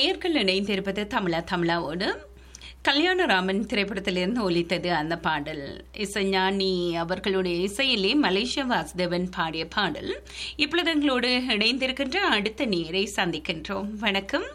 நேர்கள் இணைந்திருப்பது தமிழா தமிழாவோடு கல்யாணராமன் திரைப்படத்திலிருந்து ஒலித்தது அந்த பாடல் இசைஞானி அவர்களுடைய இசையிலே மலேசிய வாசுதேவன் பாடிய பாடல் இப்பொழுது எங்களோடு இணைந்திருக்கின்ற அடுத்த நேரை சந்திக்கின்றோம் வணக்கம்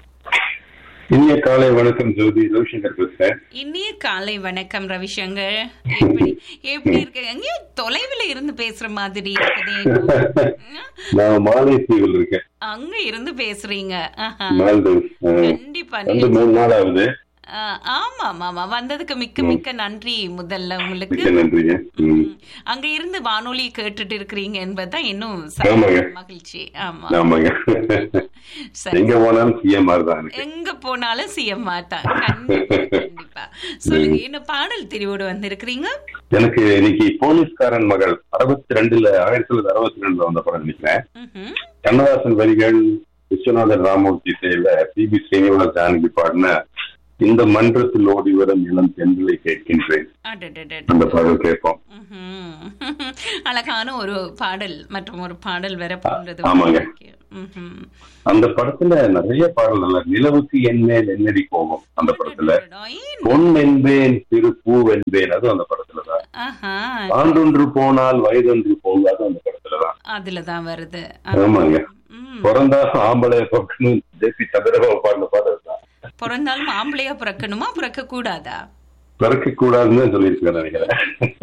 இனிய காலை வணக்கம் ஜோதி ரவிசங்கர் பேசுறேன் இனிய காலை வணக்கம் ரவிசங்கர் எப்படி எப்படி இருக்கு எங்கேயோ தொலைவில் இருந்து பேசுற மாதிரி இருக்குதே நான் மாலைத்தீவில் இருக்கேன் அங்க இருந்து பேசுறீங்க ஆஹா. மால்தீவ்ஸ் அஹ், கண்டிப்பா வந்து மூணு நாள் ஆகுது ஆஹ் ஆமா ஆமா ஆமா வந்ததுக்கு மிக்க மிக்க நன்றி முதல்ல உங்களுக்கு மிக்க நன்றிங்க ம். ம். அங்க இருந்து வானொலி கேட்டுட்டு இருக்கிறீங்க என்பதுதான் இன்னும் ச- ஆமாங்க. மகிழ்ச்சி ஆமா ஆமாங்க சரி எங்க போனாலும் சிஎம்ஆர் தான் எனக்கு எங்க போனாலும் சிஎம் மாட்டான் கண்டிப்பா கண்டிப்பா சொல்லுங்க என்ன பாடல் தெரிவோடு வந்திருக்கிறீங்க எனக்கு இன்னைக்கு போலீஸ்காரன் மகள் அறுபத்தி ரெண்டுல ஆயிரத்தி தொள்ளாயிரத்தி அறுபத்தி ரெண்டுல வந்த படம் நினைக்கிறேன் ம்ஹும். கண்ணதாசன் வரிகள் விஸ்வநாதன் ராமூர்த்தி இசையில பி பி ஸ்ரீனிவாஸ் ஜானகி பாடின இந்த மன்றத்தில் ஓடி வரும் இளம் பெண்களை கேட்கின்றேன் அடடடட. அந்த பாடல் கேட்போம் ம்ஹும். அழகான ஒரு பாடல் மற்றும் ஒரு பாடல் வர போன்றது ஆமாங்க. ம்ஹும். அந்த படத்துல நிறைய பாடல் நல்ல நிலவுக்கு என் மேல் என்னடி கோபம் அந்த படத்துல ஏன்? பொன் என்பேன் திரு பூ வென்பேன் அதுவும் அந்த படத்துலதான் ஆஹா ஆண்டொன்று போனால் வயதொன்று போகாது அந்த படத்துலதான் அதுலதான் வருது ஆமாங்க ம். பிறந்தா ஆம்பளை பக்கணும் ஜேபி சந்திரபாபு பாடின பாடல் தான் பிறந்தாலும் ஆம்பளையா பிறக்கணுமா பிறக்க கூடாதா பிறக்க கூடாதுன்னு சொல்லியிருக்கேன் நினைக்கிறேன்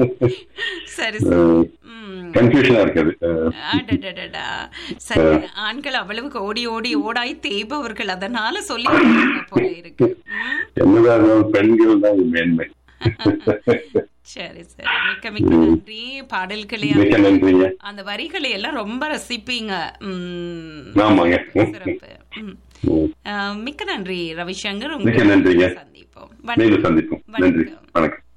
சரி சரி ம். கன்ஃபியூஷனா இருக்காது அஹ், அடடடடா. சரி ஆண்கள் அவ்வளவுக்கு ஓடி ஓடி ஓடாய் தேய்பவர்கள் அதனால சொல்லி கொடுத்தாங்க போல இருக்கு ம். என்னதான் இருந்தாலும் பெண்கள் தான் மேன்மை சரி சரி மிக்க மிக்க நன்றி பாடல்களை மிக்க நன்றிங்க அந்த வரிகளை எல்லாம் ரொம்ப ரசிப்பீங்க ம். ஆமாங்க சிறப்பு ம். ம். அஹ், மிக்க நன்றி ரவிசங்கர் மிக்க நன்றிங்க. சந்திப்போம் மீண்டும் சந்திப்போம் நன்றி வணக்கம் வணக்கம்